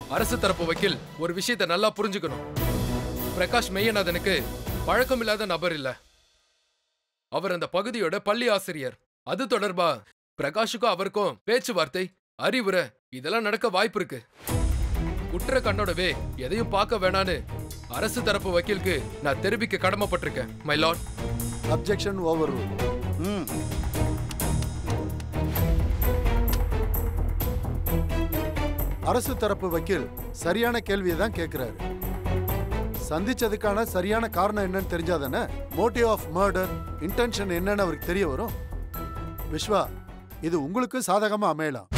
அரசு தரப்பு வக்கீல் ஒரு விஷயத்தை நல்லா புரிஞ்சுக்கணும் பிரகாஷ் மெய்யநாதனுக்கு பழக்கமில்லாத நபர் இல்ல அவர் அந்த பகுதியோட பள்ளி ஆசிரியர் அது தொடர்பா பிரகாஷுக்கும் அவருக்கும் பேச்சுவார்த்தை அறிவுரை இதெல்லாம் நடக்க வாய்ப்பு இருக்கு குற்ற கண்ணோடவே எதையும் பார்க்க வேணான்னு அரசு தரப்பு வக்கீலுக்கு நான் தெரிவிக்க கடமைப்பட்டிருக்கேன் மை லார்ட் அப்ஜெக்ஷன் ஓவர் ம் அரசு தரப்பு வக்கீல் சரியான கேள்வியை தான் கேட்கிறாரு சந்திச்சதுக்கான சரியான காரணம் என்னன்னு தெரிஞ்சாதானே மோட்டிவ் ஆஃப் மர்டர் இன்டென்ஷன் என்னன்னு அவருக்கு தெரிய வரும் விஸ்வா இது உங்களுக்கு சாதகமா அமையலாம்